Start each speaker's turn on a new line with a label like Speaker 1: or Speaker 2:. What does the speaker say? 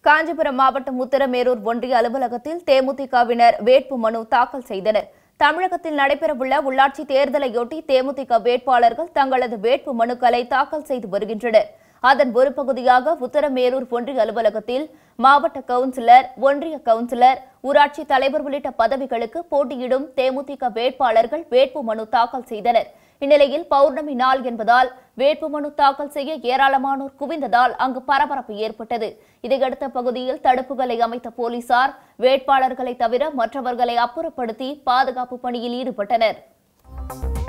Speaker 1: காஞ்சிபுரம் மாவட்டம் உத்தரமேரூர் ஒன்றிய அலுவலகத்தில் தேமுதிகவினர் வேட்பு மனு தாக்கல் செய்தனர் தமிழகத்தில் நடைபெறவுள்ள உள்ளாட்சி தேர்தலையொட்டி தேமுதிக வேட்பாளர்கள் தங்களது வேட்பு மனுக்களை தாக்கல் செய்து வருகின்றனர் அதன் ஒரு பகுதியாக உத்தரமேரூர் ஒன்றிய அலுவலகத்தில் மாவட்ட கவுன்சிலர் ஒன்றிய கவுன்சிலர் ஊராட்சி தலைவர் உள்ளிட்ட பதவிகளுக்கு போட்டியிடும் தேமுதிக வேட்பாளர்கள் வேட்பு மனு தாக்கல் செய்தனர் இந்நிலையில் பௌர்ணமி நாள் என்பதால் வேட்புமனு தாக்கல் செய்ய ஏராளமானோர் குவிந்ததால் அங்கு பரபரப்பு ஏற்பட்டது இதையடுத்த பகுதியில் தடுப்புகளை அமைத்த போலீசார் வேட்பாளர்களை தவிர மற்றவர்களை அப்புறப்படுத்தி பாதுகாப்பு பணியில் ஈடுபட்டனர்